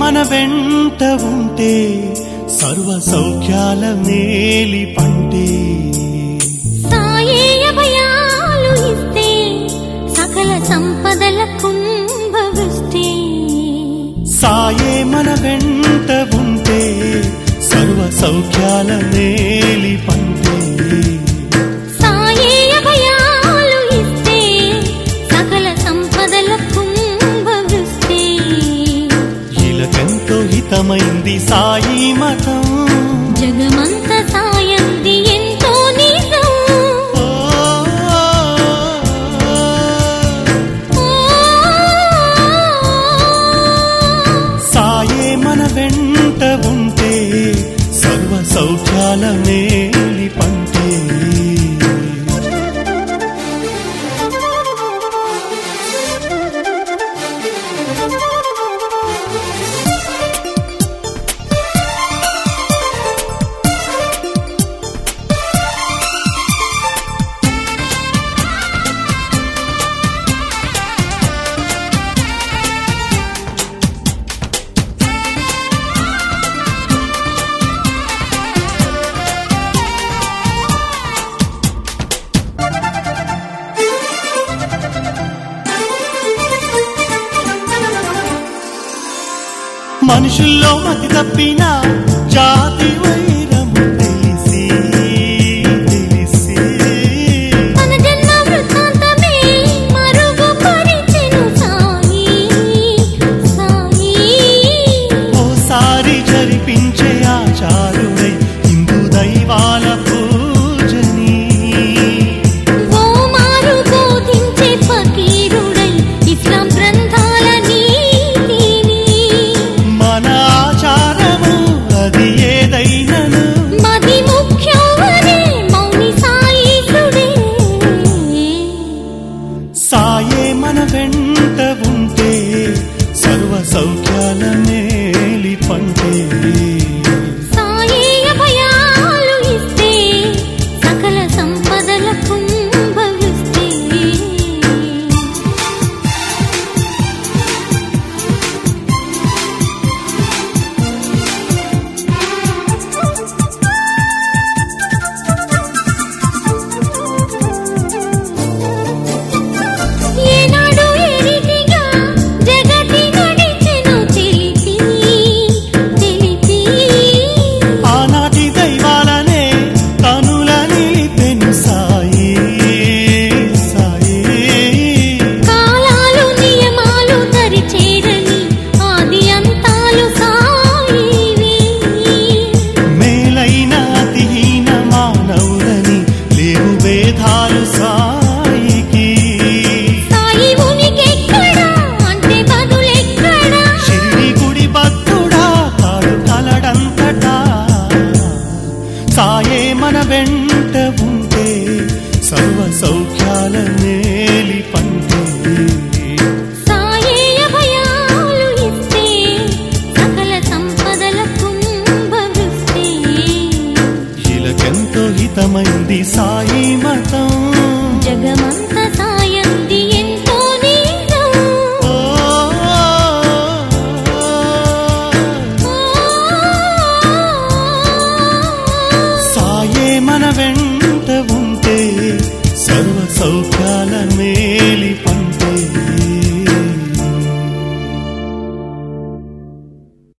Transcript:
మన వెంట ఉంటే సర్వ సౌఖ్యాల మేలి పంటే సాయే అభయాలు ఇస్తే సకల సంపదల కుంభవృష్టి సాయే మన వెంట ఉంటే సర్వ సౌఖ్యాల మేలి పంటే సాయే అభయాలు ఇస్తే సకల సంపదల కుంభవృష్టి ఇలకెంతో హితమైంది సాయి మతం జగమంత సాయంది ఎంతో నిజం ఓ, సాయే మన వెంట ఉంటే సర్వ సౌఖ్యాల మేలి పంటే మనుషుల్లో మతి తప్పిన జాతి వైరము తెలిసి తెలిసి మన జన్మ వృత్తాంతమే మరుగు పరిచెను సాయి సాయి ఓసారి జరిపించే ఆచారుడై హిందూ దైవాల పూజని ఓ మారు బోధించే ఫకీరుడై ఇస్లాం గ్రంథాల నీతిని మన ఆచారము అది ఏదైనను మది ముఖ్యమనే మౌని సాయిసుడే సాయే మన వెంట ఉంటే సర్వ సౌఖ్యాల మేలి పంటే సాయి అభయాలు ఇస్తే సకల సంపదల కుంభవిస్తే ఏనాడు ఏ రీతిగా జగతి నడిచెను తెలిపి తెలిపి ఆనాటి దైవాలనే తనుల నిలిపెను సాయి సాయి కాలాలు నియమాలు తరిచేరని ఆది అంతాలు సాయివి మేలైన అతిహీన మానవులని లేవు భేదాలు సాయికి సాయి ఉనికెక్కడా అంటే బదులెక్కడా షిరిడి గుడి భక్తుడా తాడు కలడంతటా సాయే మన వెంట ఉంటే సర్వ సౌఖ్యాల మేలి పంటే సాయే అభయాలు ఇస్తే సకల సంపదల కుంభవృష్టి ఇలకెంతో హితమైంది సాయి మతం జగమంత సాయంది ఎంతో నీరం ఓ, సాయే మన వెంట ఉంటే సర్వ సౌఖ్యాల మేలి